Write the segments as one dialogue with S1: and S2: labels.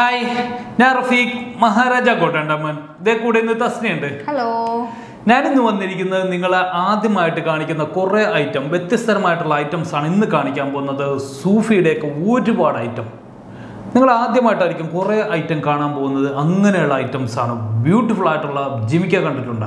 S1: Hi ഞാൻ റഫീഖ് മഹാരാജ കോട്ടണ്ടമ്മൻ ഇതേ കൂടെ ഇന്ന് തസ്നയുണ്ട്
S2: ഹലോ
S1: ഞാനിന്ന് വന്നിരിക്കുന്നത് നിങ്ങളെ ആദ്യമായിട്ട് കാണിക്കുന്ന കുറേ ഐറ്റം വ്യത്യസ്തരമായിട്ടുള്ള ഐറ്റംസ് ആണ് ഇന്ന് കാണിക്കാൻ പോകുന്നത് സൂഫിയുടെയൊക്കെ ഒരുപാട് ഐറ്റം നിങ്ങൾ ആദ്യമായിട്ടായിരിക്കും കുറേ ഐറ്റം കാണാൻ പോകുന്നത് അങ്ങനെയുള്ള ഐറ്റംസ് ആണ് ബ്യൂട്ടിഫുൾ ആയിട്ടുള്ള ജിമിക്ക കണ്ടിട്ടുണ്ടോ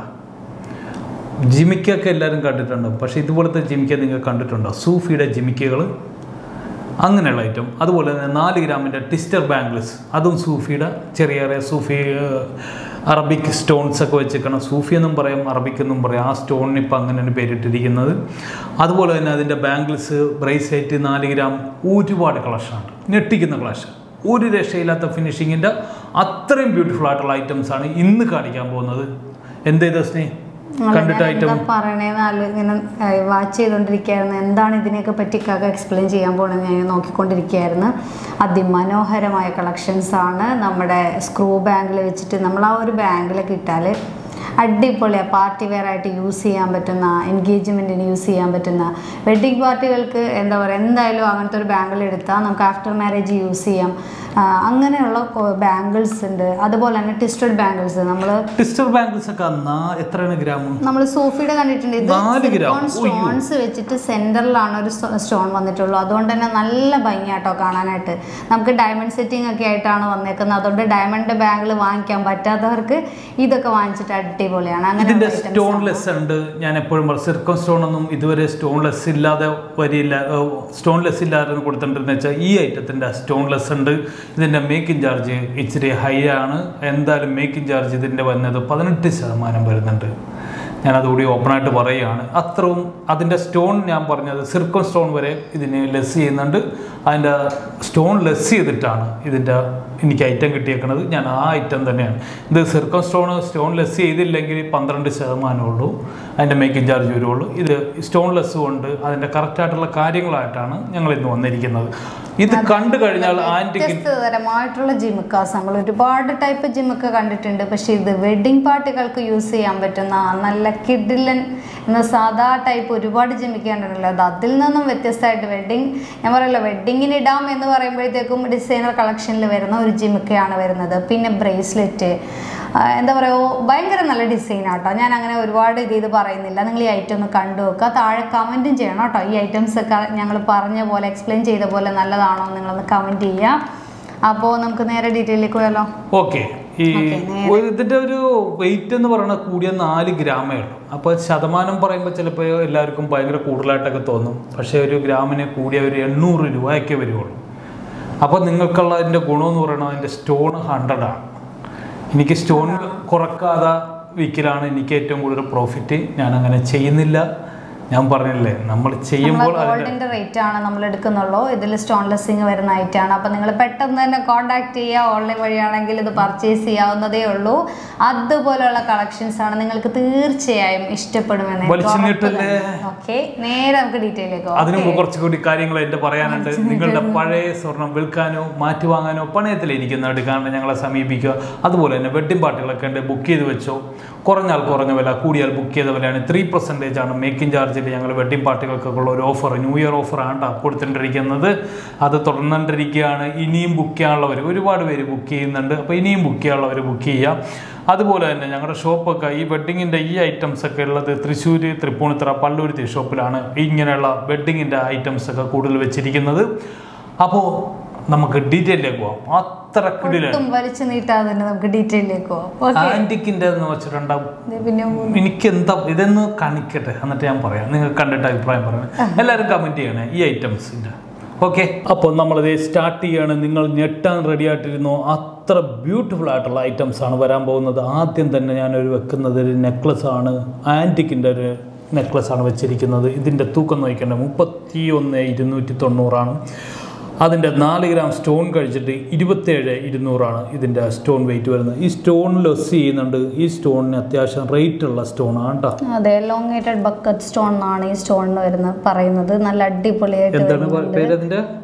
S1: ജിമിക്കൊക്കെ എല്ലാവരും കണ്ടിട്ടുണ്ട് പക്ഷേ ഇതുപോലത്തെ ജിമിക്ക നിങ്ങൾ കണ്ടിട്ടുണ്ടോ സൂഫിയുടെ ജിമിക്കകൾ അങ്ങനെയുള്ള ഐറ്റം അതുപോലെ തന്നെ നാല് ഗ്രാമിൻ്റെ ടിസ്റ്റർ ബാംഗിൾസ് അതും സൂഫിയുടെ ചെറിയ ചെറിയ സൂഫി ഏഹ്, അറബിക് സ്റ്റോൺസ് ഒക്കെ വെച്ചിരിക്കണം സൂഫി എന്നും പറയാം അറബിക് എന്നും പറയാം ആ സ്റ്റോണിന് ഇപ്പം അങ്ങനെയാണ് പേരിട്ടിരിക്കുന്നത് അതുപോലെ തന്നെ അതിൻ്റെ ബാംഗിൾസ് ബ്രേസ്ലെറ്റ് നാല് ഗ്രാം ഒരുപാട് കളക്ഷനാണ് ഞെട്ടിക്കുന്ന കളക്ഷൻ ഒരു രക്ഷയില്ലാത്ത ഫിനിഷിങ്ങിൻ്റെ അത്രയും ബ്യൂട്ടിഫുൾ ആയിട്ടുള്ള ഐറ്റംസ് ആണ് ഇന്ന് കാണിക്കാൻ പോകുന്നത് എന്തേ ദസ്നി കണ്ടിട്ട് ഐറ്റം
S2: എന്താ പറയണേന്ന് ആലോ ഇങ്ങനെ വാച്ച് ചെയ്തുകൊണ്ടിരിക്കുകയായിരുന്നു എന്താണ് ഇതിനെയൊക്കെ പറ്റി കാക്ക എക്സ്പ്ലെയിൻ ചെയ്യാൻ പോകണമെന്ന് ഞാൻ നോക്കിക്കൊണ്ടിരിക്കുകയായിരുന്നു അതിമനോഹരമായ കളക്ഷൻസ് ആണ് നമ്മുടെ സ്ക്രൂ ബാങ്കിൽ വെച്ചിട്ട് നമ്മൾ ആ ഒരു ബാങ്കിലൊക്കെ ഇട്ടാൽ അടിപൊളിയാണ് പാർട്ടി വെയർ ആയിട്ട് യൂസ് ചെയ്യാൻ പറ്റുന്ന എൻഗേജ്മെൻറ്റിന് യൂസ് ചെയ്യാൻ പറ്റുന്ന വെഡ്ഡിങ് പാർട്ടികൾക്ക് എന്താ പറയുക എന്തായാലും അങ്ങനത്തെ ഒരു ബാങ്കിൾ എടുത്താൽ നമുക്ക് ആഫ്റ്റർ മാരേജ് യൂസ് ചെയ്യാം ആ, അങ്ങനെയുള്ള ബാംഗിൾസ് ഉണ്ട് അതുപോലെ തന്നെ ട്വിസ്റ്റഡ് ബാംഗിൾസ് നമ്മൾ
S1: ടിസ്റ്റർ ബാംഗിൾസ് ഒക്കെ നാ എത്രയാണ് ഗ്രാം
S2: നമ്മൾ സോഫിയുടെ കണ്ടിട്ടുണ്ട് ഇത്
S1: നാല് ഗ്രാം.
S2: സ്റ്റോൺസ് വെച്ചിട്ട് സെന്ററിലാണ് ഒരു സ്റ്റോൺ വന്നിട്ടുള്ളൂ അതുകൊണ്ട് തന്നെ നല്ല ഭംഗിയാട്ടോ കാണാനായിട്ട് നമുക്ക് ഡയമണ്ട് സെറ്റിംഗ് ഒക്കെ ആയിട്ടാണ് വന്നേക്കുന്നത് അതുകൊണ്ട് ഡയമണ്ട് ബാങ്കിൾ വാങ്ങിക്കാൻ പറ്റാത്തവർക്ക് ഇതൊക്കെ വാങ്ങിച്ചിട്ട് അടിപൊളിയാണ് അങ്ങനെ
S1: ഇതിന്റെ സ്റ്റോൺലെസ് ഉണ്ട് ഞാൻ എപ്പോഴും പറയും സിർക്കൺ സ്റ്റോൺ ഒന്നും ഇതുവരെ സ്റ്റോൺലെസ് ഇല്ലാതെ വരില്ല സ്റ്റോൺലെസ് ഇല്ലാതെ കൊടുത്തിട്ടുണ്ടെന്ന് വെച്ചാൽ ഈ ഐറ്റത്തിന്റെ സ്റ്റോൺലെസ് ഉണ്ട് ഇതിന്റെ മേക്കിംഗ് ചാർജ് ഇച്ചിരി ഹൈ ആണ് എന്തായാലും മേക്കിംഗ് ചാർജ് ഇതിന്റെ വന്നത് പതിനെട്ട് ശതമാനം വരുന്നുണ്ട് ഞാൻ അതുകൂടി ഓപ്പണായിട്ട് പറയുകയാണ് അത്രയും അതിൻ്റെ സ്റ്റോൺ ഞാൻ പറഞ്ഞത് സിർക്കൺ സ്റ്റോൺ വരെ ഇതിന് ലെസ് ചെയ്യുന്നുണ്ട് അതിൻ്റെ സ്റ്റോൺ ലെസ് ചെയ്തിട്ടാണ് ഇതിൻ്റെ എനിക്ക് ഐറ്റം കിട്ടിയേക്കുന്നത് ഞാൻ ആ ഐറ്റം തന്നെയാണ് ഇത് സിർക്കൺ സ്റ്റോൺ സ്റ്റോൺ ലെസ് ചെയ്തില്ലെങ്കിൽ പന്ത്രണ്ട് ശതമാനമേ ഉള്ളൂ അതിൻ്റെ മേക്കിംഗ് ചാർജ് വരുള്ളൂ ഇത് സ്റ്റോൺ ലെസ് കൊണ്ട് അതിൻ്റെ കറക്റ്റായിട്ടുള്ള കാര്യങ്ങളായിട്ടാണ് ഞങ്ങൾ ഇന്ന് വന്നിരിക്കുന്നത് ഇത് കണ്ടു കഴിഞ്ഞാൽ ആൻറ്റിക്ക്
S2: വ്യത്യസ്തതരമായിട്ടുള്ള ജിമുക്കാസ് നമ്മൾ ഒരുപാട് ടൈപ്പ് ജിമുക്ക കണ്ടിട്ടുണ്ട് പക്ഷെ ഇത് വെഡ്ഡിംഗ് പാർട്ടികൾക്ക് യൂസ് ചെയ്യാൻ പറ്റുന്ന നല്ല കിഡിലൻ എന്ന സാധാ ടൈപ്പ് ഒരുപാട് ജിമിക്ക കണ്ടിട്ടുള്ളത് അത് അതിൽ നിന്നും വ്യത്യസ്തമായിട്ട് വെഡ്ഡിങ് ഞാൻ പറയല്ലോ വെഡ്ഡിങ്ങിന് ഇടാം എന്ന് പറയുമ്പോഴത്തേക്കും ഡിസൈനർ കളക്ഷനിൽ വരുന്ന ഒരു ജിമുക്കയാണ് വരുന്നത് പിന്നെ ബ്രേസ്ലെറ്റ് എന്താ പറയുക ഭയങ്കര നല്ല ഡിസൈൻ ആട്ടോ ഞാൻ അങ്ങനെ ഒരുപാട് ഇത് ഇത് പറയുന്നില്ല നിങ്ങൾ ഈ ഐറ്റം ഒന്ന് കണ്ടു നോക്കുക താഴെ കമൻറ്റും ചെയ്യണം കേട്ടോ ഈ ഐറ്റംസ് ഒക്കെ ഞങ്ങൾ പറഞ്ഞ പോലെ എക്സ്പ്ലെയിൻ ചെയ്ത പോലെ നല്ലതാണോ എന്ന് നിങ്ങളൊന്ന് കമൻറ്റ് ചെയ്യുക അപ്പോൾ നമുക്ക് നേരെ ഡീറ്റെയിലേക്ക് പോയാലോ
S1: ഓക്കെ ഈ
S2: Okay, നേരെ.
S1: ഒരു- ഇതിന്റെ ഒരു വെയിറ്റ് എന്ന് പറയുന്നത് കൂടിയ നാല് ഗ്രാമേ ഉള്ളൂ അപ്പോൾ ശതമാനം പറയുമ്പോൾ ചിലപ്പോൾ എല്ലാവർക്കും ഭയങ്കര കൂടുതലായിട്ടൊക്കെ തോന്നും പക്ഷേ ഒരു ഗ്രാമിന് കൂടിയ ഒരു എണ്ണൂറ് രൂപയൊക്കെ വരുള്ളൂ അപ്പോൾ നിങ്ങൾക്കുള്ള അതിൻ്റെ ഗുണമെന്ന് പറയുന്നത് അതിൻ്റെ സ്റ്റോൺ ഹൺഡ്രഡ് ആണ് എനിക്ക് സ്റ്റോൺ കുറക്കാതെ വിൽക്കലാണ് എനിക്ക് ഏറ്റവും കൂടുതൽ പ്രോഫിറ്റ് ഞാൻ അങ്ങനെ ചെയ്യുന്നില്ല ഞാൻ പറഞ്ഞില്ലേ നമ്മൾ ചെയ്യുമ്പോൾ
S2: നമ്മൾ
S1: അതിൻ്റെ
S2: ഗോൾഡിന്റെ റേറ്റ് ആണ് നമ്മൾ എടുക്കുന്നുള്ളൂ ഇതിൽ സ്റ്റോൺ ലെസ്സിങ് വരുന്ന ഐറ്റം ആണ് അപ്പോൾ നിങ്ങൾ പെട്ടെന്ന് തന്നെ കോൺടാക്ട് ചെയ്യുക ഓൺലൈൻ വഴിയാണെങ്കിൽ ഇത് പർച്ചേസ് ചെയ്യാവുന്നതേ ഉള്ളൂ അതുപോലെയുള്ള കളക്ഷൻസ് ആണ് നിങ്ങൾക്ക് തീർച്ചയായും ഇഷ്ടപ്പെടുമെന്ന്
S1: വലിച്ചു നീട്ടല്ലേ?
S2: ഓക്കെ നേരെ നമുക്ക് ഡീറ്റെയിലേക്ക് പോകാം
S1: അതിനു മുമ്പ് കുറച്ചുകൂടി കാര്യങ്ങൾ എൻ്റെ പറയാനുണ്ട് നിങ്ങളുടെ പഴയ സ്വർണം വിൽക്കാനോ മാറ്റി വാങ്ങാനോ പണയത്തിലിരിക്കുന്ന എടുക്കാണ്ട് ഞങ്ങളെ സമീപിക്കുക അതുപോലെ തന്നെ വെഡ്ഡിംഗ് പാർട്ടികളൊക്കെ ഉണ്ട് ബുക്ക് ചെയ്ത് വെച്ചോ കുറഞ്ഞാൽ കുറഞ്ഞ വില കൂടിയാൽ ബുക്ക് ചെയ്ത വിലയാണ് ത്രീ പെർസെൻറ്റേജ് ആണ് മേക്കിംഗ് ചാർജിൽ ഞങ്ങൾ വെഡ്ഡിംഗ് പാർട്ടികൾക്കൊക്കെ ഉള്ള ഒരു ഓഫർ ന്യൂ ഇയർ ഓഫർ ആണ് കൊടുത്തിട്ടിരിക്കുന്നത് അത് തുടർന്നുകൊണ്ടിരിക്കുകയാണ് ഇനിയും ബുക്ക് ചെയ്യാനുള്ളവർ ഒരുപാട് പേര് ബുക്ക് ചെയ്യുന്നുണ്ട് അപ്പോൾ ഇനിയും ബുക്ക് ചെയ്യാനുള്ളവർ ബുക്ക് ചെയ്യാം അതുപോലെ തന്നെ ഞങ്ങളുടെ ഷോപ്പൊക്കെ ഈ വെഡ്ഡിങ്ങിൻ്റെ ഈ ഐറ്റംസ് ഒക്കെ ഉള്ളത് തൃശ്ശൂർ തൃപ്പൂണിത്തറ പള്ളുരുത്തി ഷോപ്പിലാണ് ഇങ്ങനെയുള്ള വെഡ്ഡിങ്ങിൻ്റെ ഐറ്റംസ് ഒക്കെ കൂടുതൽ വെച്ചിരിക്കുന്നത് അപ്പോൾ നമുക്ക് ഡീറ്റെയിലേക്ക് പോവാം അത്ര കിടിലാണ്
S2: ഒട്ടും വലിച്ചു നീട്ടാതെ തന്നെ നമുക്ക് ഡീറ്റെയിലേക്ക് പോകാം ഓക്കെ
S1: ആൻറ്റിക്കിൻ്റെ എന്ന് വെച്ചിട്ടുണ്ടാവും
S2: പിന്നെ
S1: എനിക്ക് എന്താ ഇതൊന്ന് കാണിക്കട്ടെ എന്നിട്ട് ഞാൻ പറയാം നിങ്ങൾ കണ്ടിട്ട് അഭിപ്രായം പറയണേ എല്ലാവരും കമൻറ്റ് ചെയ്യണേ ഈ ഐറ്റംസിൻ്റെ ഓക്കെ അപ്പോൾ നമ്മളിത് സ്റ്റാർട്ട് ചെയ്യാണ് നിങ്ങൾ ഞെട്ടാൻ റെഡി ആയിട്ടിരുന്നു അത്ര ബ്യൂട്ടിഫുൾ ആയിട്ടുള്ള ഐറ്റംസ് ആണ് വരാൻ പോകുന്നത് ആദ്യം തന്നെ ഞാനൊരു വെക്കുന്നത് ഒരു നെക്ലസ് ആണ് ആൻറ്റിക്കിൻ്റെ ഒരു നെക്ലസ് ആണ് വെച്ചിരിക്കുന്നത് ഇതിൻ്റെ തൂക്കം നോക്കേണ്ടത് മുപ്പത്തി ഒന്ന് ഇരുന്നൂറ്റി തൊണ്ണൂറാണ് അതിൻ്റെ നാല് ഗ്രാം സ്റ്റോൺ കഴിച്ചിട്ട് ഇരുപത്തേഴ് ഇരുന്നൂറാണ് ഇതിൻ്റെ സ്റ്റോൺ വെയിറ്റ് വരുന്നത് ഈ സ്റ്റോൺ ലെസ് ചെയ്യുന്നുണ്ട് ഈ സ്റ്റോണിന് അത്യാവശ്യം റേറ്റ് ഉള്ള സ്റ്റോൺ ആണ് കേട്ടോ
S2: അതെ ലോങ്ങേറ്റഡ് ബക്കറ്റ് സ്റ്റോൺ എന്നാണ് ഈ സ്റ്റോണിന് വരുന്നത് പറയുന്നത് നല്ല അടിപൊളിയായിട്ട്
S1: എന്താണ്
S2: വരുന്നുണ്ട്.
S1: പേര് അതിൻ്റെ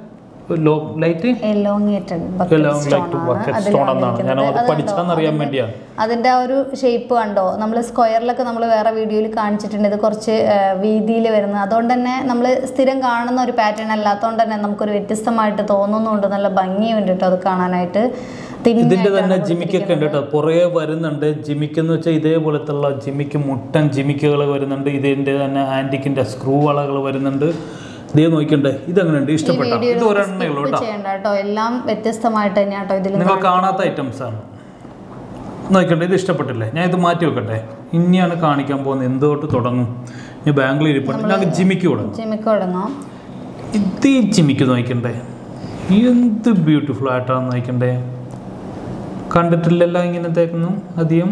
S1: low light
S2: elongated
S1: Elongated bucket stone എന്നാണ്. ഞാൻ അത് പഠിച്ചാന്നറിയാൻ വേണ്ടിയാണ്.
S2: അതിന്റെ ആ ഒരു ഷേപ്പ് കണ്ടോ നമ്മൾ സ്ക്വയറിലൊക്കെ നമ്മൾ വേറെ വീഡിയോയിൽ കാണിച്ചിട്ടുണ്ട് ഇത് കുറച്ച് വീതിയിൽ വരുന്നത് അതുകൊണ്ട് തന്നെ നമ്മൾ സ്ഥിരം കാണുന്ന ഒരു പാറ്റേൺ അല്ലാത്തതുകൊണ്ട് തന്നെ നമുക്കൊരു വ്യത്യസ്തമായിട്ട് തോന്നുന്നുണ്ട് നല്ല ഭംഗിയുണ്ട് കേട്ടോ അത് കാണാനായിട്ട് Thin
S1: ഇതിന്റെ
S2: ആയിട്ടാണ്
S1: തന്നെ ജിമിക്കൊക്കെ ഉണ്ട് കേട്ടോ പുറകെ വരുന്നുണ്ട് ജിമിക്ക് എന്ന് വെച്ചാൽ ഇതേപോലത്തുള്ള ജിമിക്ക് മുട്ടൻ ജിമിക്കുകൾ വരുന്നുണ്ട് ഇതിന്റെ തന്നെ ആന്റിക്കിന്റെ സ്ക്രൂ വളകൾ വരുന്നുണ്ട് ഇതേ നോക്കണ്ടേ ഇതെങ്ങനെയുണ്ട് ഇഷ്ടപ്പെട്ട ഇത് ഒരെണ്ണേ ഉള്ളൂ
S2: skip
S1: കേട്ടോ
S2: ചെയ്യണ്ട കേട്ടോ എല്ലാം വ്യത്യസ്തമായിട്ട് തന്നെയാണ് കേട്ടോ ഇതിൽ
S1: നിങ്ങൾ കാണാത്ത ഐറ്റംസ് ആണ് നോക്കണ്ടേ ഇത് ഇഷ്ടപ്പെട്ടില്ലേ ഞാൻ ഇത് മാറ്റി വെക്കട്ടെ ഇനിയാണ് കാണിക്കാൻ പോകുന്നത് എന്ത് തൊട്ട് തുടങ്ങും ഞാൻ ബാംഗ്ലൂർ ഇരിപ്പുണ്ട് ഞങ്ങൾക്ക് ജിമിക്ക് തുടങ്ങും
S2: ജിമിക്ക് തുടങ്ങാം
S1: ഇത് ഈ ജിമിക്ക് നോക്കണ്ടേ എന്ത് ബ്യൂട്ടിഫുൾ ആയിട്ടാണ് നോക്കണ്ടേ കണ്ടിട്ടില്ലല്ലോ ഇങ്ങനത്തേക്കൊന്നും അധികം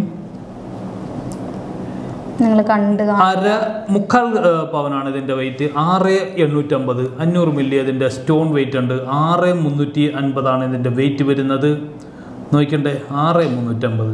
S2: നിങ്ങൾ കണ്ട് കാണാം
S1: അര മുക്കാൽ ആ, പവനാണ് ഇതിന്റെ വെയിറ്റ് ആറ് എണ്ണൂറ്റമ്പത് അഞ്ഞൂറ് മില്ലി അതിന്റെ സ്റ്റോൺ വെയിറ്റ് ഉണ്ട് ആറ് മുന്നൂറ്റി അൻപതാണ് ഇതിന്റെ വെയിറ്റ് വരുന്നത് നോക്കണ്ടേ ആറ് മുന്നൂറ്റമ്പത്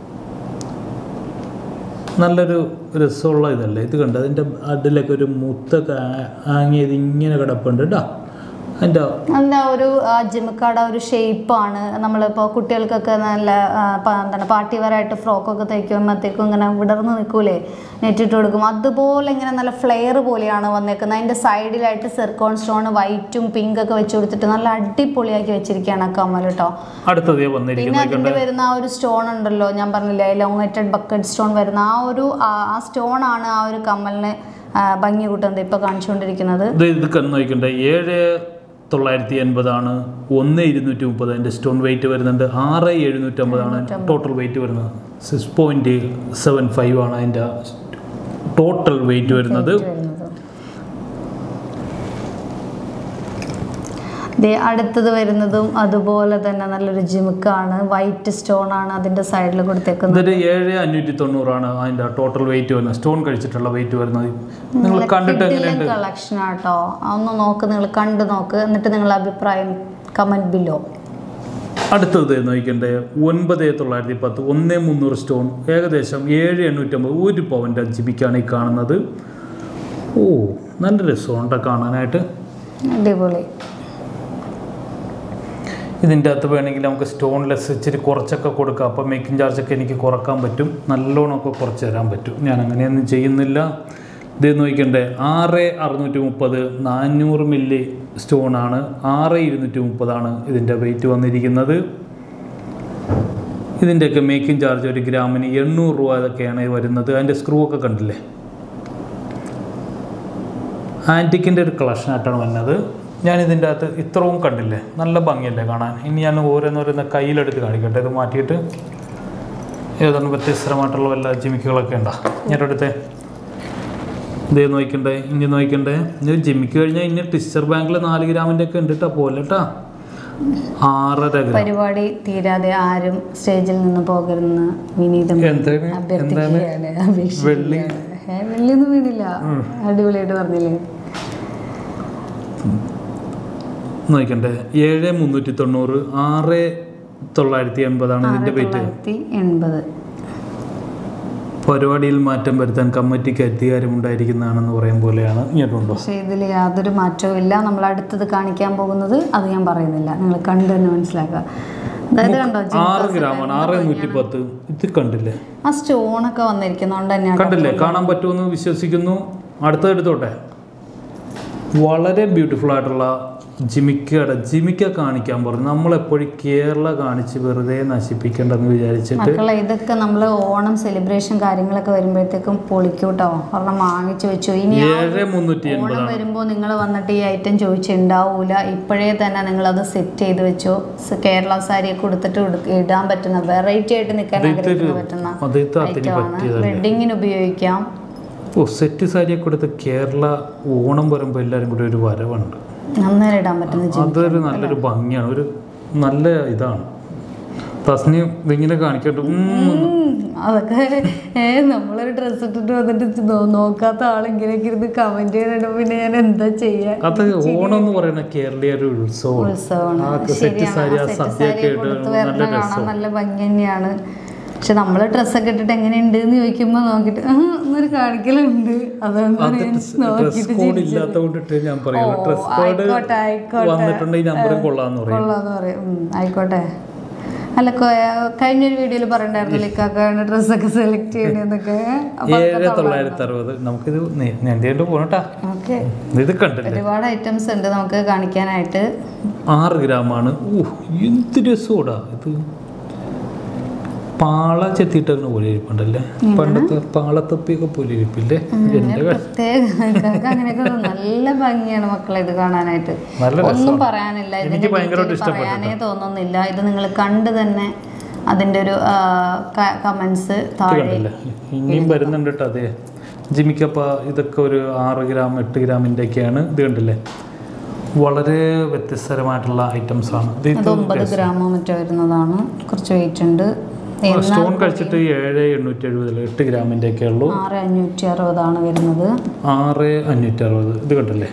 S1: നല്ലൊരു രസമുള്ള ഇതല്ലേ ഇത് കണ്ട് അതിൻ്റെ അതിലൊക്കെ ഒരു മുത്തൊക്കെ ആ- ആങ്ങിയത് ഇങ്ങനെ കിടപ്പുണ്ട് കേട്ടോ അതിൻ്റെ
S2: നല്ല ഒരു ആ ജിമിക്കാട് ഒരു ഷേപ്പാണ് നമ്മളിപ്പോൾ കുട്ടികൾക്കൊക്കെ നല്ല ആ, പ- എന്താണ് പാർട്ടി വെയർ ആയിട്ട് ഫ്രോക്കൊക്കെ തയ്ക്കുമ്പോഴത്തേക്കും ഇങ്ങനെ വിടർന്ന് നിൽക്കൂലേ നെറ്റിട്ട് കൊടുക്കും അതുപോലെ ഇങ്ങനെ നല്ല ഫ്ലെയർ പോലെയാണ് വന്നേക്കുന്നത് അതിൻ്റെ സൈഡിലായിട്ട് സെർക്കോൺ സ്റ്റോൺ വൈറ്റും പിങ്ക് ഒക്കെ വെച്ച് കൊടുത്തിട്ട് നല്ല അടിപൊളിയാക്കി വെച്ചിരിക്കുകയാണ് ആ കമ്മൽ കേട്ടോ
S1: അടുത്തതേ
S2: പിന്നെ
S1: വന്നിരിക്കുന്നത്
S2: അതിൻ്റെ വരുന്ന ആ ഒരു സ്റ്റോൺ ഉണ്ടല്ലോ ഞാൻ പറഞ്ഞില്ലേ ലോങ്ങേറ്റഡ് ബക്കറ്റ് സ്റ്റോൺ വരുന്ന ആ ഒരു ആ- ആ സ്റ്റോൺ ആണ് ആ ഒരു കമ്മലിന് ആ, ഭംഗി കൂട്ടുന്നത് ഇപ്പോൾ കാണിച്ചുകൊണ്ടിരിക്കുന്നത്
S1: ഇത് ഇത് കന്ന് നോക്കണ്ടേ ഏഴ് തൊള്ളായിരത്തി എൺപതാണ് ഒന്ന് ഇരുന്നൂറ്റി മുപ്പത് അതിൻ്റെ സ്റ്റോൺ വെയിറ്റ് വരുന്നുണ്ട് ആറ് എഴുന്നൂറ്റമ്പതാണ് ടോട്ടൽ വെയിറ്റ് വരുന്നത് സിക്സ് പോയിൻറ്റ് സെവൻ ഫൈവ് ആണ് അതിൻ്റെ ടോട്ടൽ വെയിറ്റ് വരുന്നത്
S2: വരുന്നത് ദേ അടുത്തത് വരുന്നതും അതുപോലെ തന്നെ നല്ലൊരു ജിമുക്കാണ് വൈറ്റ് സ്റ്റോൺ ആണ് അതിന്റെ സൈഡിൽ കൊടുത്തേക്കുന്നത്
S1: ഇതൊരു ഏഴ് അഞ്ഞൂറ്റി തൊണ്ണൂറാണ് അതിൻ്റെ ടോട്ടൽ വെയിറ്റ് വരുന്നത് സ്റ്റോൺ കഴിച്ചിട്ടുള്ള വെയിറ്റ് വരുന്നത് നിങ്ങൾ കണ്ടിട്ട് എങ്ങനെയുണ്ട്
S2: കളക്ഷൻ ആട്ടോ ഒന്ന് നോക്ക് നിങ്ങൾ കണ്ടു നോക്ക് എന്നിട്ട് നിങ്ങളുടെ അഭിപ്രായം കമന്റ് ബിലോ
S1: അടുത്തത് നോക്കണ്ടേ ഒൻപത് തൊള്ളായിരത്തി പത്ത് ഒന്ന് മുന്നൂറ് സ്റ്റോൺ ഏകദേശം ഏഴ് എണ്ണൂറ്റമ്പത് ഒരു പവൻ്റെ ജിബിക്കാണ് ഈ കാണുന്നത് ഓ നല്ല രസമുണ്ട് കാണാനായിട്ട്
S2: അടിപൊളി
S1: ഇതിൻ്റെ അകത്ത് വേണമെങ്കിൽ നമുക്ക് സ്റ്റോൺലെസ് ഇച്ചിരി കുറച്ചൊക്കെ കൊടുക്കാം അപ്പോൾ മേക്കിംഗ് ചാർജൊക്കെ എനിക്ക് കുറക്കാൻ പറ്റും നല്ലോണമൊക്കെ കുറച്ച് തരാൻ പറ്റും ഞാൻ അങ്ങനെയൊന്നും ചെയ്യുന്നില്ല ഇത് നോക്കണ്ടേ ആറ് അറുന്നൂറ്റി മുപ്പത് നാനൂറ് മില്ലി സ്റ്റോണാണ് ആറ് ഇരുന്നൂറ്റി മുപ്പതാണ് ഇതിൻ്റെ വെയിറ്റ് വന്നിരിക്കുന്നത് ഇതിൻ്റെയൊക്കെ മേക്കിംഗ് ചാർജ് ഒരു ഗ്രാമിന് എണ്ണൂറ് രൂപ ഇതൊക്കെയാണ് വരുന്നത് അതിൻ്റെ സ്ക്രൂ ഒക്കെ കണ്ടില്ലേ ആൻറ്റിക്കിൻ്റെ ഒരു കളക്ഷനായിട്ടാണ് വന്നത് ഞാൻ ഇതിൻ്റെ അകത്ത് ഇത്രയും കണ്ടില്ലേ നല്ല ഭംഗിയല്ലേ കാണാൻ ഇനി ഞാൻ ഓരോന്നോരോന്ന് കയ്യിലെടുത്ത് കാണിക്കട്ടെ ഇത് മാറ്റിയിട്ട് ഏതാണ് വ്യത്യസ്തമായിട്ടുള്ള വല്ല ജിമിക്കുകളൊക്കെ ഉണ്ടോ ഞാൻ അടുത്തെ ഇതേ നോക്കണ്ടേ ഇനി നോക്കണ്ടേ ഇനി ജിമിക്ക് കഴിഞ്ഞാൽ ഇനി ടിസ്റ്റർ ബാങ്കിൽ നാല് ഗ്രാമിൻ്റെ ഒക്കെ ഉണ്ട് കേട്ടോ പോലെ കേട്ടോ ആറര ഗ്രാം
S2: പരിപാടി തീരാതെ ആരും സ്റ്റേജിൽ നിന്ന് പോകരുതെന്ന് വിനീതം
S1: എന്താണ് എന്താണ്
S2: അഭ്യർത്ഥിക്കുകയാണ്
S1: വെള്ളി
S2: അപേക്ഷിക്കുകയാണ് ഏ, വെള്ളിയൊന്നും വീണില്ല അടിപൊളിയായിട്ട് പറഞ്ഞില്ലേ
S1: നോക്കണ്ടേ ഏഴ് മുന്നൂറ്റി തൊണ്ണൂറ് ആറ് തൊള്ളായിരത്തി എൺപതാണ് ഇതിൻ്റെ വെയിറ്റ്
S2: തൊള്ളായിരത്തി എൺപത്
S1: പരിപാടിയിൽ മാറ്റം വരുത്താൻ കമ്മിറ്റിക്ക് അധികാരമുണ്ടായിരിക്കുന്നതാണെന്ന് പറയും പോലെയാണ് ഇങ്ങോട്ടുണ്ടോ
S2: പക്ഷേ ഇതിൽ യാതൊരു മാറ്റവും ഇല്ല നമ്മൾ അടുത്തത് കാണിക്കാൻ പോകുന്നത് അത് ഞാൻ പറയുന്നില്ല നിങ്ങൾ കണ്ടു തന്നെ മനസ്സിലാക്കുക അതായത് കണ്ടോ ജിം
S1: ആറ്
S2: ക്ലാസ്
S1: ഗ്രാമാണ് ആറ് നൂറ്റി പത്ത് ഇത് കണ്ടില്ലേ
S2: ആ സ്റ്റോണൊക്കെ വന്നിരിക്കുന്നതുകൊണ്ട് തന്നെയാണ്
S1: കണ്ടില്ലേ കാണാൻ പറ്റുമെന്ന് വിശ്വസിക്കുന്നു അടുത്തത് എടുത്തോട്ടെ വളരെ ബ്യൂട്ടിഫുൾ ആയിട്ടുള്ള ജിമിക്കയുടെ ജിമിക്ക കാണിക്കാൻ പറഞ്ഞു നമ്മളെപ്പോഴും കേരള കാണിച്ച് വെറുതെ നശിപ്പിക്കേണ്ടെന്ന് വിചാരിച്ചിട്ട്
S2: മക്കളെ ഇതൊക്കെ നമ്മൾ ഓണം സെലിബ്രേഷൻ കാര്യങ്ങളൊക്കെ വരുമ്പോഴത്തേക്കും പൊളിക്കൂട്ടോ ഒരെണ്ണം വാങ്ങിച്ചു വെച്ചു ഇനി ആ
S1: ഏഴ് മുന്നൂറ്റി
S2: ഓണം
S1: എൺപതാണ്
S2: വരുമ്പോൾ നിങ്ങൾ വന്നിട്ട് ഈ ഐറ്റം ചോദിച്ചുണ്ടാവൂല ഇപ്പോഴേ തന്നെ നിങ്ങളത് സെറ്റ് ചെയ്ത് വെച്ചു സ് കേരള സാരിയൊക്കെ കൊടുത്തിട്ട് ഇടാൻ പറ്റുന്ന വെറൈറ്റി ആയിട്ട് നിൽക്കാൻ ആഗ്രഹിക്കുന്ന പറ്റുന്ന
S1: അതേത്ത് അതിന്
S2: ഐറ്റമാണ്
S1: പറ്റിയതല്ലേ
S2: വെഡിങ്ങിന് ഉപയോഗിക്കാം
S1: ഓ സെറ്റ് സാരിയൊക്കെ കൊടുത്ത് കേരള ഓണം വരുമ്പോൾ എല്ലാവരും കൂടി ഒരു വരവുണ്ട്
S2: അന്നേരം ഇടാൻ പറ്റുന്ന ജിം
S1: അതൊരു നല്ലൊരു ഭംഗിയാണ് ഒരു നല്ല ഇതാണ് തസ്നി ഇതിങ്ങനെ കാണിക്കട്ടെ ഉം.
S2: ഉം, അതൊക്കെ ഏ നമ്മളൊരു ഡ്രസ്സ് ഇട്ടിട്ട് വന്നിട്ട് നോ- നോക്കാത്ത ആളിങ്ങനെയൊക്കെ ഇരുന്ന് കമന്റ് ചെയ്യണ പിന്നെ ഞാൻ എന്താ ചെയ്യാ
S1: അത് ഓണം എന്ന് പറയുന്ന കേരളീയ ഒരു ഉത്സവമാണ്
S2: ഉത്സവമാണ്
S1: ആ സെറ്റ് സാരി ആ
S2: സെറ്റ്
S1: സദ്യയൊക്കെ
S2: സാരി
S1: ഇട്ട്
S2: കൊടുത്ത്
S1: നല്ല
S2: വരണ കാണാൻ
S1: രസം
S2: നല്ല ഭംഗി തന്നെയാണ് പക്ഷെ നമ്മൾ ഡ്രസ്സൊക്കെ ഇട്ടിട്ട് എങ്ങനെയുണ്ട് എന്ന് ചോദിക്കുമ്പോൾ നോക്കിയിട്ട് "ആ, എന്നൊരു കാണിക്കലുണ്ട് അതുകൊണ്ടാണ്
S1: അത്
S2: ഞാൻ
S1: ഡ്രസ്
S2: നോക്കിയിട്ട്
S1: കോഡ് ഇല്ലാത്ത കൊണ്ടിട്ട് ഞാൻ പറയുള്ളൂ
S2: ഓ,
S1: ഡ്രസ് കോഡ്
S2: ആയിക്കോട്ടെ, ആയിക്കോട്ടെ.
S1: വന്നിട്ടുണ്ടെങ്കിൽ നമ്പറും കൊള്ളാന്ന് പറയും
S2: കൊള്ളാന്ന് പറയും ഉം, ആയിക്കോട്ടെ അല്ല കൊ- കഴിഞ്ഞൊരു വീഡിയോയിൽ പറയണ്ടായിരുന്നല്ലോ ഇക്കാക്കാണ് ഡ്രസ്സൊക്കെ സെലക്ട് ചെയ്യണെന്നൊക്കെ അപ്പൊ
S1: ഏഴ് തൊള്ളായിരത്തി അറുപത് നമുക്കിത് നീണ്ടിട്ട് പോകണട്ടാ
S2: ഓക്കെ
S1: ഇത് കണ്ടില്ലേ
S2: ഒരുപാട് ഐറ്റംസ് ഉണ്ട് നമുക്ക് കാണിക്കാനായിട്ട്
S1: ആറ് ഗ്രാമാണ് ഊ എന്ത് രസോടാ ഇത് പാള ചെത്തിയിട്ടങ്ങനെ പോലെ ഇരിപ്പുണ്ടല്ലേ പണ്ടത്തെ പാളത്തൊപ്പിയൊക്കെ പോലെ ഇരിപ്പില്ലേ എന്റെ ക-
S2: പ്രത്യേക ഇക്കാക്ക് അങ്ങനെയൊക്കെ തോന്നും. നല്ല ഭംഗിയാണ് മക്കളെ ഇത് കാണാനായിട്ട്
S1: നല്ല
S2: ഒന്നും പറയാനില്ല ഇതിന്റെ
S1: എനിക്ക് ഭയങ്കരമായിട്ട്
S2: detail പറയാനേ തോന്നുന്നില്ല ഇത് നിങ്ങൾ കണ്ട് തന്നെ അതിന്റെ ഒരു കമന്റ്സ്
S1: ഇത്
S2: താഴെ
S1: കണ്ടില്ലേ ഇനിയും വരുന്നുണ്ട് കേട്ടോ അതെ ജിമിക്കപ്പ ഇതൊക്കെ ഒരു ആറ് ഗ്രാം എട്ട് ഗ്രാമിൻ്റെ ഒക്കെയാണ് ഇത് കണ്ടില്ലേ വളരെ വ്യത്യസ്തരമായിട്ടുള്ള ഐറ്റംസ് ആണ് ഇത്
S2: അത് ഒമ്പത് ഗ്രാമോ മറ്റോ വരുന്നതാണ് കുറച്ച് വെയിറ്റ് ഉണ്ട്
S1: സ്റ്റോൺ കഴിച്ചിട്ട് ഏഴ് എണ്ണൂറ്റി എഴുപതിൽ എട്ട് ഗ്രാമിൻ്റെ ഒക്കെ ഉള്ളൂ
S2: ആറ് അഞ്ഞൂറ്റി അറുപതാണ് വരുന്നത്
S1: ആറ് അഞ്ഞൂറ്റി അറുപത് ഇത് കണ്ടില്ലേ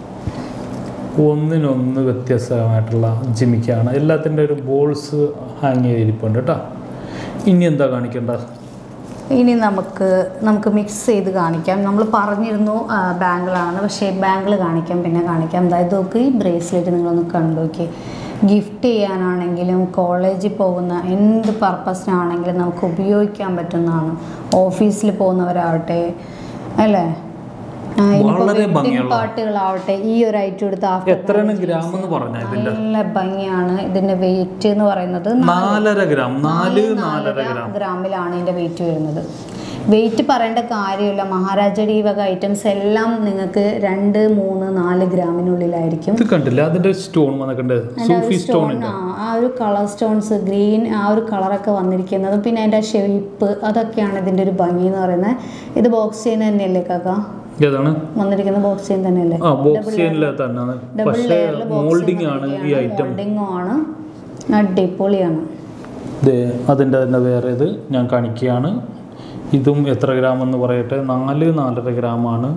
S1: ഒന്നിനൊന്ന് വ്യത്യസ്തമായിട്ടുള്ള ജിമിക്കാണ് എല്ലാത്തിൻ്റെ ഒരു ബോൾസ് ഹാങ് ചെയ്തിരിപ്പുണ്ട് കേട്ടോ ഇനി എന്താ കാണിക്കേണ്ട
S2: ഇനി നമുക്ക് നമുക്ക് മിക്സ് ചെയ്ത് കാണിക്കാം നമ്മൾ പറഞ്ഞിരുന്നു ബാങ്കിളാണ് പക്ഷേ ബാങ്കിൾ കാണിക്കാം പിന്നെ കാണിക്കാം അതായത് നോക്ക് ഈ ബ്രേസ്ലെറ്റ് നിങ്ങളൊന്ന് കണ്ടു നോക്കി ഗിഫ്റ്റ് ചെയ്യാനാണെങ്കിലും കോളേജിൽ പോകുന്ന എന്ത് പർപ്പസിനാണെങ്കിലും നമുക്ക് ഉപയോഗിക്കാൻ പറ്റുന്നതാണ് ഓഫീസിൽ പോകുന്നവരാവട്ടെ അല്ലേ ആ, ഇനിയിപ്പോ
S1: വളരെ
S2: wedding
S1: ഭംഗിയുള്ള-
S2: പാർട്ടികളാവട്ടെ ഈ ഒരു ഐറ്റം എടുത്ത് ആഫ്റ്റർ
S1: എത്രയാണ് ഗ്രാം എന്ന് പറഞ്ഞാൽ ഇതിൻ്റെ
S2: നല്ല ഭംഗിയാണ് ഇതിന്റെ വെയിറ്റ് എന്ന് പറയുന്നത്
S1: നാലര ഗ്രാം നാല് നാലര ഗ്രാം
S2: ഗ്രാമിലാണ് ഇതിന്റെ വെയിറ്റ് വരുന്നത് വെയിറ്റ് പറയേണ്ട കാര്യമില്ല മഹാരാജയുടെ ഈ വക ഐറ്റംസ് എല്ലാം നിങ്ങൾക്ക് രണ്ട് മൂന്ന് നാല് ഗ്രാമിനുള്ളിലായിരിക്കും
S1: ഇത് കണ്ടില്ല അതിൻ്റെ സ്റ്റോൺ വന്നിട്ടുണ്ട് സൂഫി സ്റ്റോൺ ഉണ്ട്
S2: ആ ആ ഒരു കളർ സ്റ്റോൺസ് ഗ്രീൻ ആ ഒരു കളറൊക്കെ വന്നിരിക്കുന്നതും പിന്നെ അതിൻ്റെ ഷേപ്പ് അതൊക്കെയാണ് ഇതിൻ്റെ ഒരു ഭംഗി എന്ന് പറയുന്നത് ഇത് ബോക്സ് ചെയിൻ തന്നെയല്ലേ കാക്ക
S1: ഏതാണ്
S2: വന്നിരിക്കുന്ന ബോക്സ് ചെയിൻ തന്നെയല്ലേ
S1: ആ ബോക്സ് ചെയിനിലെ തന്നെ
S2: ഡബിൾ
S1: പക്ഷേ
S2: ലെയറിൽ
S1: മോൾഡിംഗ് ആണ് ഈ ഐറ്റം
S2: മോൾഡിങ്ങും ആണ് അടിപൊളിയാണ്
S1: ഇത് അതിൻ്റെ തന്നെ വേറെ ഇത് ഞാൻ കാണിക്കുകയാണ് ഇതും എത്ര ഗ്രാം എന്ന് പറയട്ടെ നാല് നാലര ഗ്രാമാണ്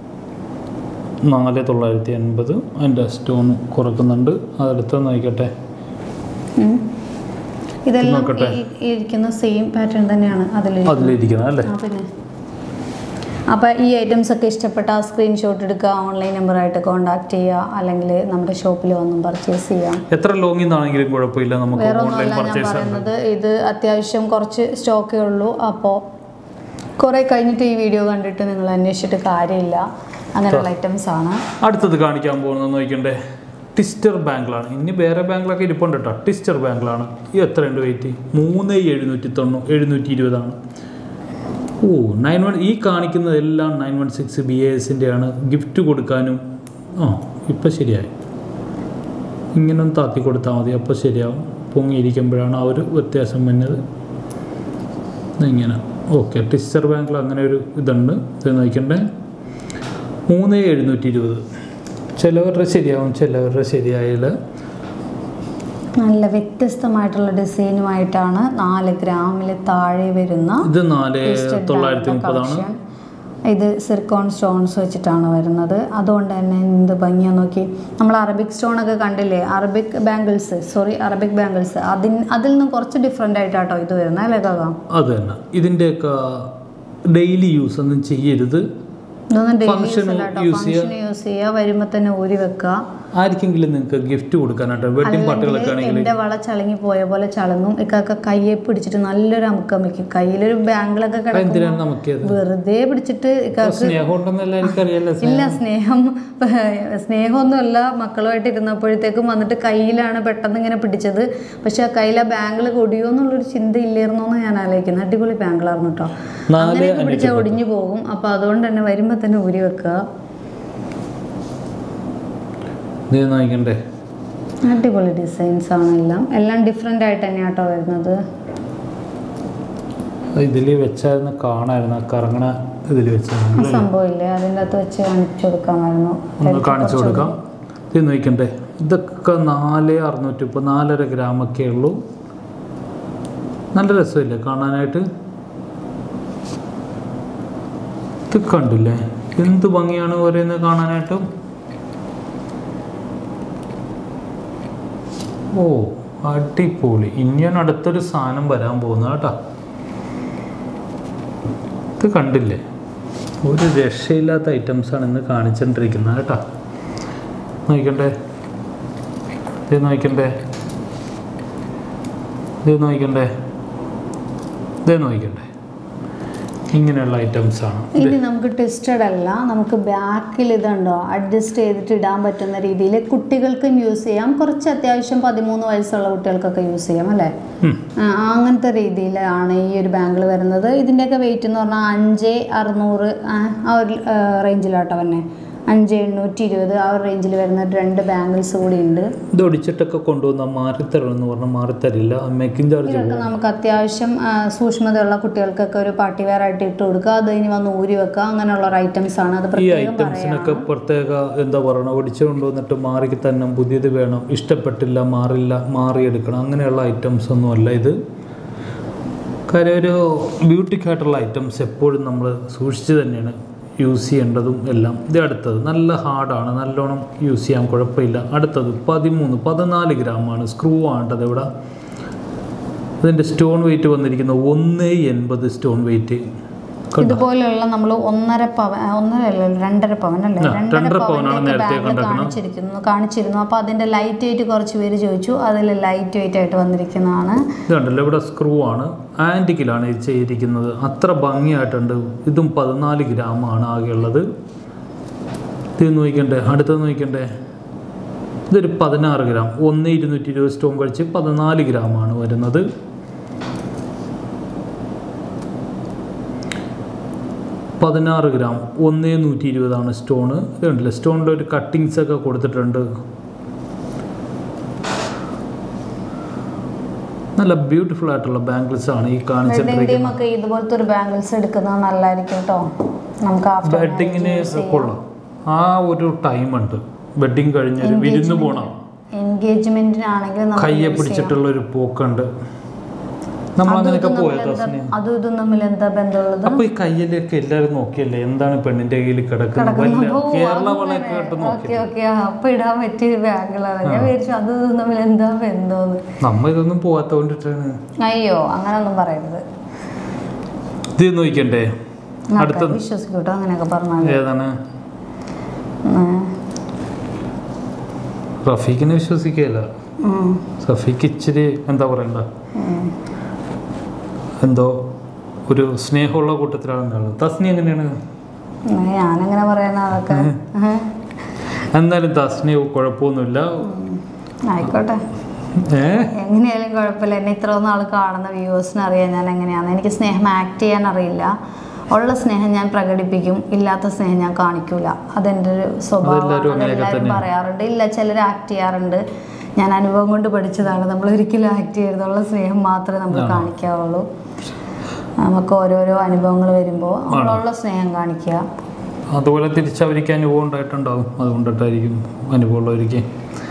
S1: നാല് തൊള്ളായിരത്തി എൺപത് അതിൻ്റെ സ്റ്റോൺ കുറക്കുന്നുണ്ട് അതെടുത്ത് നോക്കട്ടെ
S2: ഉം. ഇതെല്ലാം
S1: നോക്കട്ടെ.
S2: ഈ- ഈ ഇരിക്കുന്ന സെയിം പാറ്റേൺ തന്നെയാണ് അതിൽ
S1: അതിലിരിക്കുന്നത് അല്ലേ
S2: ആ പിന്നെ അപ്പോൾ ഈ ഐറ്റംസ് ഒക്കെ ഇഷ്ടപ്പെട്ട സ്ക്രീൻഷോട്ട് എടുക്കുക ഓൺലൈൻ നമ്പറായിട്ട് കോൺടാക്ട് ചെയ്യുക അല്ലെങ്കിൽ നമ്മുടെ ഷോപ്പിൽ വന്നും പർച്ചേസ് ചെയ്യാം
S1: എത്ര ലോങ്ങിൽ നിന്നാണെങ്കിലും കുഴപ്പമില്ല നമുക്ക്
S2: വേറെ
S1: ഓൺലൈൻ
S2: ഒന്നുമല്ല ഞാൻ
S1: പർച്ചേസ്
S2: പറയുന്നത് ഇത് അത്യാവശ്യം കുറച്ച് സ്റ്റോക്കേ ഉള്ളൂ അപ്പോൾ കുറേ കഴിഞ്ഞിട്ട് ഈ വീഡിയോ കണ്ടിട്ട് നിങ്ങൾ അന്വേഷിച്ചിട്ട് കാര്യമില്ല അങ്ങനെയുള്ള ഐറ്റംസ് ആണ്
S1: അടുത്തത് കാണിക്കാൻ പോകുന്നത് നോക്കണ്ടേ ടിസ്റ്റർ ബാങ്കിളാണ് ഇനി വേറെ ബാങ്കിലൊക്കെ ഇരിപ്പുണ്ട് കേട്ടോ ടിസ്റ്റർ ബാങ്കിളാണ് ഈ എത്രയുണ്ട് വെയിറ്റ് മൂന്ന് എഴുന്നൂറ്റി തൊണ്ണൂറ് എഴുന്നൂറ്റി ഇരുപതാണ് ഓ നയൻ വൺ ഈ കാണിക്കുന്നതെല്ലാം നയൻ വൺ സിക്സ് ബി എസിൻ്റെ ആണ് ഗിഫ്റ്റ് കൊടുക്കാനും ആ ഇപ്പം ശരിയായി ഇങ്ങനെ ഒന്ന് താത്തി കൊടുത്താൽ മതി അപ്പോൾ ശരിയാവും പൊങ്ങിയിരിക്കുമ്പോഴാണ് ആ ഒരു വ്യത്യാസം വന്നത് ഇങ്ങനെ ഓക്കെ ടിസ്റ്റർ ബാങ്കിൽ അങ്ങനെ ഒരു ഇതുണ്ട് ഇത് നോക്കണ്ടേ മൂന്ന് എഴുന്നൂറ്റി ഇരുപത് ചിലവരുടെ ശരിയാവും ചിലവരുടെ ശരിയായില്ല
S2: നല്ല വ്യത്യസ്തമായിട്ടുള്ള ഡിസൈനുമായിട്ടാണ് നാല് ഗ്രാമിൽ താഴെ വരുന്ന
S1: ഇത് നാല്
S2: Twisted
S1: തൊള്ളായിരത്തി
S2: band
S1: മുപ്പതാണ്
S2: collection. ഇത് സിർക്കോൺ സ്റ്റോൺസ് വെച്ചിട്ടാണ് വരുന്നത് അതുകൊണ്ട് തന്നെ എന്ത് ഭംഗിയാ നോക്കി നമ്മൾ അറബിക് സ്റ്റോൺ ഒക്കെ കണ്ടില്ലേ Arabic bangles sorry Arabic bangles അതിൻ അതിൽ നിന്ന് കുറച്ച് ഡിഫറെൻ്റ് ആയിട്ടാട്ടോ ഇത് വരുന്നത് അല്ലേ കാക്കാം
S1: അത് തന്നെ ഇതിൻ്റെയൊക്കെ ഡെയിലി യൂസ് ഒന്നും ചെയ്യരുത്
S2: ഇതൊന്നും ഡെയിലി യൂസ്
S1: Function
S2: അല്ല കേട്ടോ
S1: use ചെയ്യാ.
S2: ഫംഗ്ഷൻ യൂസ് ചെയ്യുക വരുമ്പോൾ തന്നെ ഊരി വെക്കുക
S1: ആർക്കെങ്കിലും നിങ്ങൾക്ക് ഗിഫ്റ്റ് കൊടുക്കാനായിട്ട് വെഡിങ് പാർട്ടികളൊക്കെ ആണെങ്കിൽ
S2: എൻ്റെ വള ചളങ്ങി പോയ പോലെ ചളങ്ങും ഇക്കൊക്കെ കയ്യെ പിടിച്ചിട്ട് നല്ലൊരു അമുക്കം വെക്കും കയ്യിലൊരു ബാങ്കിലൊക്കെ കിടക്കും
S1: എന്തിനാണ് നമുക്ക്
S2: വെറുതെ പിടിച്ചിട്ട് ഇക്കാക്ക്
S1: സ്നേഹം ഉണ്ടെന്നല്ല എനിക്കറിയാലോ
S2: ഇല്ല സ്നേഹം സ്നേഹമൊന്നുമല്ല മക്കളുമായിട്ട് ഇരുന്നപ്പോഴത്തേക്കും വന്നിട്ട് കയ്യിലാണ് പെട്ടെന്ന് ഇങ്ങനെ പിടിച്ചത് പക്ഷെ ആ കയ്യിൽ ആ ബാങ്കിൾ കൊടിയോ എന്നുള്ളൊരു ചിന്ത ഇല്ലായിരുന്നോ എന്ന് ഞാൻ ആലോചിക്കുന്നത് അടിപൊളി ബാങ്കിളായിരുന്നു കേട്ടോ
S1: നാല്
S2: അങ്ങനെയൊക്കെ പിടിച്ചാൽ ഒടിഞ്ഞു പോകും അപ്പോൾ അതുകൊണ്ട് തന്നെ വരുമ്പോൾ തന്നെ ഊരി വെക്കുക
S1: ഇത് നോക്കണ്ടേ
S2: അടിപൊളി ഡിസൈൻസ് ആണ് എല്ലാം എല്ലാം ഡിഫറെൻ്റ് ആയിട്ട് തന്നെയാണ് കേട്ടോ വരുന്നത്
S1: ഇതിൽ വെച്ചായിരുന്നു കാണായിരുന്നു ആ കറങ്ങണ ഇതിൽ
S2: ആ
S1: വെച്ചായിരുന്നു
S2: സംഭവം ഇല്ലേ അതിൻ്റെ അകത്ത് വെച്ച് കാണിച്ചു കൊടുക്കാമായിരുന്നു
S1: ഒന്ന് കാണിച്ചു കൊടുക്കാം ഇത് നോക്കണ്ടേ ഇതൊക്കെ നാല് അറുന്നൂറ്റി മുപ്പത് നാലര ഗ്രാമൊക്കെ ഉള്ളൂ നല്ല രസമില്ലേ കാണാനായിട്ട് ഇത് കണ്ടില്ലേ എന്ത് ഭംഗിയാണ് ഓരോന്ന് കാണാനായിട്ട് ഓ അടിപൊളി ഇനിയാണ് അടുത്തൊരു സാധനം വരാൻ പോകുന്നത് കേട്ടോ ഇത് കണ്ടില്ലേ ഒരു രക്ഷയില്ലാത്ത ഐറ്റംസാണ് ഇന്ന് കാണിച്ചുകൊണ്ടിരിക്കുന്നത് കേട്ടോ നോക്കണ്ടേ ഇത് നോക്കണ്ടേ ഇത് നോക്കണ്ടേ ഇത് നോക്കണ്ടേ ഇങ്ങനെയുള്ള ഐറ്റംസാണ്
S2: ഇനി നമുക്ക് ട്വിസ്റ്റഡ് അല്ല നമുക്ക് ബാക്കിൽ ഇതുണ്ടോ അഡ്ജസ്റ്റ് ചെയ്തിട്ട് ഇടാൻ പറ്റുന്ന രീതിയിൽ കുട്ടികൾക്കും യൂസ് ചെയ്യാം കുറച്ച് അത്യാവശ്യം പതിമൂന്ന് വയസ്സുള്ള കുട്ടികൾക്കൊക്കെ യൂസ് ചെയ്യാം അല്ലേ
S1: ഉം.
S2: ആ, അങ്ങനത്തെ രീതിയിലാണ് ഈ ഒരു ബാങ്കിൾ വരുന്നത് ഇതിൻ്റെയൊക്കെ വെയിറ്റ് എന്ന് പറഞ്ഞാൽ അഞ്ച് അറുന്നൂറ് ആ ആ ഒരു റേഞ്ചിലാട്ടോ തന്നെ അഞ്ച് എണ്ണൂറ്റി ഇരുപത് ആ ഒരു റേഞ്ചിൽ വരുന്ന രണ്ട് ബാങ്കിൾസ് കൂടി ഉണ്ട്
S1: ഇത് ഒടിച്ചിട്ടൊക്കെ കൊണ്ടുവന്നാൽ മാറിത്തരണം എന്ന് പറഞ്ഞാൽ മാറിത്തരില്ല മേക്കിംഗ് ചാർജ്
S2: ഇതൊക്കെ നമുക്ക് അത്യാവശ്യം ആ, സൂക്ഷ്മതയുള്ള കുട്ടികൾക്കൊക്കെ ഒരു പാർട്ടി വെയർ ആയിട്ട് ഇട്ട് കൊടുക്കുക അത് ഇനി വന്ന് ഊരി വെക്കുക അങ്ങനെയുള്ള ഒരു ഐറ്റംസ് ആണ് അത്
S1: ഈ
S2: പ്രത്യേകം
S1: ഐറ്റംസിനൊക്കെ പ്രത്യേക എന്താ പറയുക ഒടിച്ചു കൊണ്ടുവന്നിട്ട് മാറി തന്നെ പുതിയത് വേണം ഇഷ്ടപ്പെട്ടില്ല മാറില്ല മാറിയെടുക്കണം അങ്ങനെയുള്ള ഐറ്റംസ് ഒന്നുമല്ല ഇത് കാര്യം ഒരു ബ്യൂട്ടിക്കായിട്ടുള്ള ഐറ്റംസ് എപ്പോഴും നമ്മൾ സൂക്ഷിച്ച് തന്നെയാണ് യൂസ് ചെയ്യേണ്ടതും എല്ലാം ഇത് അടുത്തത് നല്ല ഹാർഡാണ് നല്ലോണം യൂസ് ചെയ്യാൻ കുഴപ്പമില്ല അടുത്തത് പതിമൂന്ന് പതിനാല് ഗ്രാമാണ് സ്ക്രൂ ആണ്ടത് ഇവിടെ ഇതിൻ്റെ സ്റ്റോൺ വെയിറ്റ് വന്നിരിക്കുന്നത് ഒന്ന് എൺപത് സ്റ്റോൺ വെയിറ്റ്
S2: ഇതുപോലെയുള്ള നമ്മൾ ഒന്നര പവൻ ആ, ഒന്നര അല്ല രണ്ടര പവൻ അല്ലേ
S1: ആ, രണ്ടര പവനാണ്
S2: പവന്റെ
S1: നേരത്തെ
S2: ബാഗ്
S1: കണ്ടിരിക്കുന്നത്.
S2: കാണിച്ചിരിക്കുന്നു കാണിച്ചിരുന്നു അപ്പോൾ അതിന്റെ ലൈറ്റ് വെയിറ്റ് കുറച്ച് പേര് ചോദിച്ചു അതിൽ ലൈറ്റ് വെയിറ്റ് ആയിട്ട് വന്നിരിക്കുന്നതാണ്
S1: ഇത് കണ്ടല്ലോ ഇവിടെ സ്ക്രൂ ആണ് ആൻറ്റിക്കിലാണ് ഇത് ചെയ്തിരിക്കുന്നത് അത്ര ഭംഗിയായിട്ടുണ്ട് ഇതും പതിനാല് ഗ്രാമാണ് ആകെയുള്ളത് ഇത് നോക്കണ്ടേ അടുത്തത് നോക്കണ്ടേ ഇതൊരു പതിനാറ് ഗ്രാം ഒന്ന് ഇരുന്നൂറ്റി ഇരുപത് സ്റ്റോൺ കഴിച്ച് പതിനാല് ഗ്രാമാണ് വരുന്നത് പതിനാറ് ഗ്രാം ഒന്ന് നൂറ്റി ഇരുപതാണ് സ്റ്റോണ് ഇത് കണ്ടില്ലേ സ്റ്റോണിൽ ഒരു കട്ടിങ്സ് ഒക്കെ കൊടുത്തിട്ടുണ്ട് നല്ല ബ്യൂട്ടിഫുൾ ആയിട്ടുള്ള ബാംഗിൾസ് ആണ് ഈ
S2: വെഡിങ്
S1: കാണിച്ചിട്ടിരിക്കുന്നത്
S2: ടീം ഒക്കെ ഇതുപോലത്തെ ഒരു ബാംഗിൾസ് എടുക്കുന്നത് നല്ലതായിരിക്കും കേട്ടോ നമുക്ക് ആഫ്റ്റർ
S1: വെഡിങ്ങിന് കൊള്ളാം ആ ഒരു ടൈം ഉണ്ട് വെഡിങ് കഴിഞ്ഞ് ഒരു വിരുന്ന് പോണം
S2: എൻഗേജ്മെന്റിനാണെങ്കിൽ നമുക്ക്
S1: കയ്യെ
S2: use ചെയ്യാം.
S1: പിടിച്ചിട്ടുള്ള ഒരു പോക്കുണ്ട് നമ്മൾ അങ്ങനെയൊക്കെ
S2: അതും
S1: പോയ
S2: തമ്മിൽ എന്താ-
S1: ദർശനം
S2: അതും ഇതും തമ്മിൽ എന്താ ബന്ധമുള്ളത്
S1: അപ്പൊ ഈ കയ്യിലൊക്കെ എല്ലാവരും നോക്കിയല്ലേ എന്താണ് പെണ്ണിന്റെ കയ്യിൽ കിടക്കുന്നത് വലിയ കേരള വളയൊക്കെ ഇട്ട് നോക്കി
S2: ഓക്കെ ഓക്കെ അപ്പൊ ഇടാൻ പറ്റിയ ബാഗുകളാണ് ഞാൻ വിചാരിച്ചു അതും ഇതും തമ്മിൽ എന്താ ബന്ധമെന്ന്
S1: നമ്മ ഇതൊന്നും പോവാത്തോണ്ടിട്ടാണ്
S2: അയ്യോ അങ്ങനൊന്നും പറയരുത്
S1: ഇത് നോക്കണ്ടേ അടുത്ത
S2: ആൾക്കാർ വിശ്വസിക്കൂട്ടോ അങ്ങനെയൊക്കെ പറഞ്ഞാൽ
S1: ഏതാണ് റഫീഖിനെ വിശ്വസിക്കുകയല്ല റഫീഖ് ഇച്ചിരി എന്താ പറയണ്ട എന്തോ ഒരു സ്നേഹമുള്ള കൂട്ടത്തിലാണ് തസ്നി എങ്ങനെയാണ്
S2: ഞാനങ്ങനെ പറയാനാ അതൊക്കെ ഏഹ്.
S1: എന്നാലും തസ്നി കുഴപ്പമൊന്നുമില്ല
S2: ആയിക്കോട്ടെ
S1: ഏ
S2: എങ്ങനെയായാലും കുഴപ്പമില്ല എന്നെ ഇത്ര നാൾ കാണുന്ന വ്യൂവേഴ്സിന് അറിയാം ഞാൻ എങ്ങനെയാണ് എനിക്ക് സ്നേഹം ആക്ട് ചെയ്യാൻ അറിയില്ല ഉള്ള സ്നേഹം ഞാൻ പ്രകടിപ്പിക്കും ഇല്ലാത്ത സ്നേഹം ഞാൻ കാണിക്കൂല അതെൻ്റെ ഒരു സ്വഭാവം
S1: അതെല്ലാവരും അങ്ങനെയൊക്കെ
S2: അതെല്ലാവരും
S1: തന്നെയാണ്.
S2: പറയാറുണ്ട് ഇല്ല ചിലർ ആക്ട് ചെയ്യാറുണ്ട് ഞാൻ അനുഭവം കൊണ്ട് പഠിച്ചതാണ് നമ്മൾ ഒരിക്കലും ആക്ട് ചെയ്യരുതുള്ള സ്നേഹം മാത്രമേ നമ്മൾ കാണിക്കാവുള്ളൂ നമുക്ക് ഓരോരോ അനുഭവങ്ങൾ വരുമ്പോൾ നമ്മളുള്ള സ്നേഹം കാണിക്കുക
S1: അതുപോലെ തിരിച്ചവർക്ക് അനുഭവം ഉണ്ടായിട്ടുണ്ടാവും അതുകൊണ്ടിട്ടായിരിക്കും അനുഭവമുള്ളവർക്ക്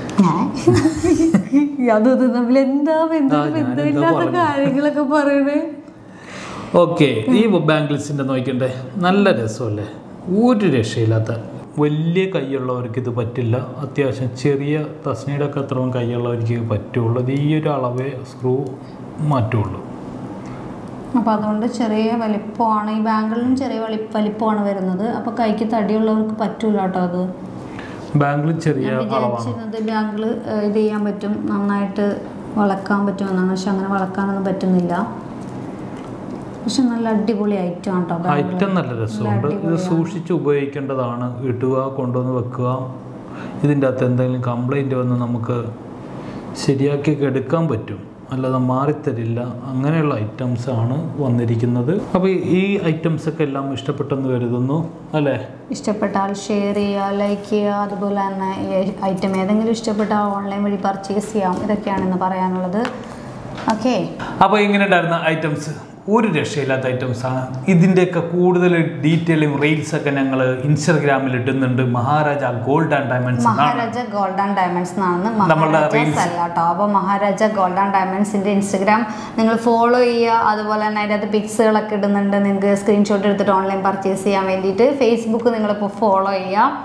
S2: അതും ഇതും തമ്മിൽ എന്താ ബന്ധം
S1: ആ, ഞാനെന്താ
S2: ബന്ധമില്ലാത്ത
S1: പറഞ്ഞത്?
S2: കാര്യങ്ങളൊക്കെ പറയണേ
S1: ഓക്കെ ഈ ബാംഗിൾസിൻ്റെ നോക്കണ്ടേ നല്ല രസമല്ലേ ഒരു രക്ഷയില്ലാത്ത വലിയ കൈയുള്ളവർക്ക് ഇത് പറ്റില്ല അത്യാവശ്യം ചെറിയ തസ്നയുടെ ഒക്കെ അത്രയും കൈയുള്ളവർക്ക് ഇത് പറ്റുള്ളൂ ഇത് ഈ ഒരു അളവേ സ്ക്രൂ മാറ്റുള്ളൂ
S2: അപ്പോൾ അതുകൊണ്ട് ചെറിയ വലിപ്പമാണ് ഈ ബാങ്കിളിനും ചെറിയ വലി വലിപ്പമാണ് വരുന്നത് അപ്പോൾ കൈക്ക് തടിയുള്ളവർക്ക് പറ്റൂല കേട്ടോ അത്
S1: ബാംഗിൾ ചെറിയ
S2: ഞാൻ
S1: അളവാണ്
S2: വിചാരിച്ചിരുന്നത് ബാങ്കിൾ ഇത് ചെയ്യാൻ പറ്റും നന്നായിട്ട് വളക്കാൻ പറ്റുമെന്നാണ് പക്ഷെ അങ്ങനെ വളക്കാനൊന്നും പറ്റുന്നില്ല പക്ഷെ നല്ല അടിപൊളി ഐറ്റം ആണ് കേട്ടോ
S1: ഐറ്റം നല്ല രസമുണ്ട് ഇത് സൂക്ഷിച്ച് ഉപയോഗിക്കേണ്ടതാണ് ഇടുക കൊണ്ടുവന്ന് വെക്കുക ഇതിൻ്റെ അകത്ത് എന്തെങ്കിലും കംപ്ലൈൻറ്റ് വന്ന് നമുക്ക് ശരിയാക്കി എടുക്കാൻ പറ്റും അല്ലാതെ മാറിത്തരില്ല അങ്ങനെയുള്ള ഐറ്റംസ് ആണ് വന്നിരിക്കുന്നത് അപ്പോൾ ഈ ഐറ്റംസ് ഒക്കെ എല്ലാം ഇഷ്ടപ്പെട്ടെന്ന് കരുതുന്നു അല്ലേ
S2: ഇഷ്ടപ്പെട്ടാൽ ഷെയർ ചെയ്യുക ലൈക്ക് ചെയ്യുക അതുപോലെ തന്നെ ഈ ഐറ്റം ഏതെങ്കിലും ഇഷ്ടപ്പെട്ടാൽ ഓൺലൈൻ വഴി പർച്ചേസ് ചെയ്യാം ഇതൊക്കെയാണ് ഇന്ന് പറയാനുള്ളത് ഓക്കെ
S1: അപ്പോൾ ഇങ്ങനെ ഉണ്ടായിരുന്ന ഐറ്റംസ് ഒരു രക്ഷയില്ലാത്ത ഐറ്റംസ് ആണ് ഇതിൻ്റെയൊക്കെ കൂടുതൽ ഡീറ്റെയിലും റീൽസ് ഒക്കെ ഞങ്ങൾ ഇൻസ്റ്റഗ്രാമിൽ ഇടുന്നുണ്ട് മഹാരാജ ഗോൾഡ് ആൻഡ് ഡയമണ്ട്സ് എന്നാണ്
S2: മഹാരാജ ഗോൾഡ് ആൻഡ് ഡയമണ്ട്സ് എന്നാണ്
S1: നമ്മളുടെ
S2: മഹാരാജാസ്
S1: reels.
S2: അല്ല കേട്ടോ അപ്പോൾ മഹാരാജ ഗോൾഡ് ആൻഡ് ഡയമണ്ട്സിൻ്റെ ഇൻസ്റ്റഗ്രാം നിങ്ങൾ ഫോളോ ചെയ്യുക അതുപോലെ തന്നെ അതിൻ്റെ അകത്ത് പിക്സുകളൊക്കെ ഇടുന്നുണ്ട് നിങ്ങൾക്ക് സ്ക്രീൻഷോട്ട് എടുത്തിട്ട് ഓൺലൈൻ പർച്ചേസ് ചെയ്യാൻ വേണ്ടിയിട്ട് ഫേസ്ബുക്ക് നിങ്ങളിപ്പോൾ ഫോളോ ചെയ്യുക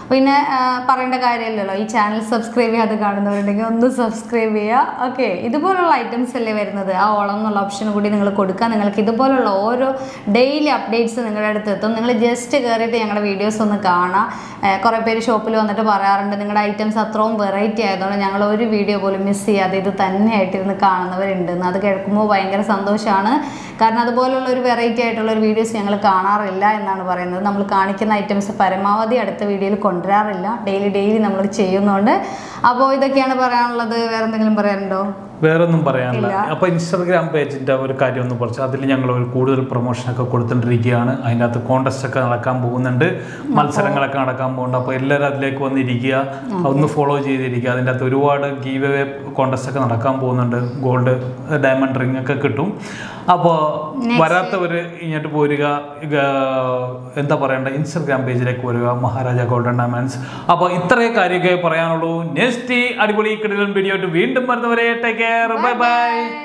S2: പിന്നെ ആ, പറയേണ്ട കാര്യമില്ലല്ലോ ഈ ചാനൽ സബ്സ്ക്രൈബ് ചെയ്യാതെ കാണുന്നവരുണ്ടെങ്കിൽ ഒന്ന് സബ്സ്ക്രൈബ് ചെയ്യുക ഓക്കെ ഇതുപോലുള്ള ഐറ്റംസ് അല്ലേ വരുന്നത് ആ ഓളം എന്നുള്ള ഓപ്ഷൻ കൂടി നിങ്ങൾ കൊടുക്കുക നിങ്ങൾക്ക് ഇതുപോലുള്ള ഓരോ ഡെയിലി അപ്ഡേറ്റ്സ് നിങ്ങളുടെ അടുത്ത് എത്തും നിങ്ങൾ ജസ്റ്റ് കയറിയിട്ട് ഞങ്ങളുടെ വീഡിയോസ് ഒന്ന് കാണാം ഏഹ് കുറേ പേര് ഷോപ്പിൽ വന്നിട്ട് പറയാറുണ്ട് നിങ്ങളുടെ ഐറ്റംസ് അത്രയും വെറൈറ്റി ആയതുകൊണ്ട് ഞങ്ങൾ ഒരു വീഡിയോ പോലും മിസ് ചെയ്യാതെ ഇത് തന്നെയായിട്ടിരുന്ന് കാണുന്നവരുണ്ട് എന്ന് അത് കേൾക്കുമ്പോൾ ഭയങ്കര സന്തോഷമാണ് കാരണം അതുപോലുള്ള ഒരു വെറൈറ്റി ആയിട്ടുള്ള ഒരു വീഡിയോസ് ഞങ്ങൾ കാണാറില്ല എന്നാണ് പറയുന്നത് നമ്മൾ കാണിക്കുന്ന ഐറ്റംസ് പരമാവധി അടുത്ത വീഡിയോയിൽ കൊണ്ടുവരാറില്ല ഡെയിലി ഡെയിലി നമ്മൾ ചെയ്യുന്നതുകൊണ്ട് അപ്പോൾ ഇതൊക്കെയാണ് പറയാനുള്ളത് വേറെ എന്തെങ്കിലും പറയാനുണ്ടോ
S1: വേറൊന്നും പറയാനില്ല അപ്പൊ ഇൻസ്റ്റാഗ്രാം പേജിന്റെ ഒരു കാര്യം ഒന്ന് കുറച്ച് അതിൽ ഞങ്ങൾ ഒരു കൂടുതൽ പ്രൊമോഷൻ ഒക്കെ കൊടുത്തോണ്ടിരിക്കുകയാണ് അതിൻ്റെ അകത്ത് കോൺടെസ്റ്റ് ഒക്കെ നടക്കാൻ പോകുന്നുണ്ട് മത്സരങ്ങളൊക്കെ നടക്കാൻ പോകുന്നുണ്ട് അപ്പോൾ എല്ലാവരും അതിലേക്ക് വന്നിരിക്കുക ഒന്ന് ഫോളോ ചെയ്തിരിക്കുക അതിൻ്റെ അകത്ത് ഒരുപാട് ഗീവ് അവേ കോൺടെസ്റ്റ് ഒക്കെ നടക്കാൻ പോകുന്നുണ്ട് ഗോൾഡ് ഡയമണ്ട് റിംഗ് ഒക്കെ കിട്ടും അപ്പോൾ വരാത്തവർ ഇങ്ങോട്ട് പോരുക ഇക, എന്താ പറയണ്ട ഇൻസ്റ്റാഗ്രാം പേജിലേക്ക് വരിക മഹാരാജ ഗോൾഡൻ ഡയമണ്ട്സ് അപ്പോൾ ഇത്രയും കാര്യമൊക്കെ പറയാനുള്ളൂ നെക്സ്റ്റ് അടിപൊളി കിടലൻ വീഡിയോ ആയിട്ട് വീണ്ടും വരുന്നവരെ ടേക്ക് കെയർ ബൈ ബൈ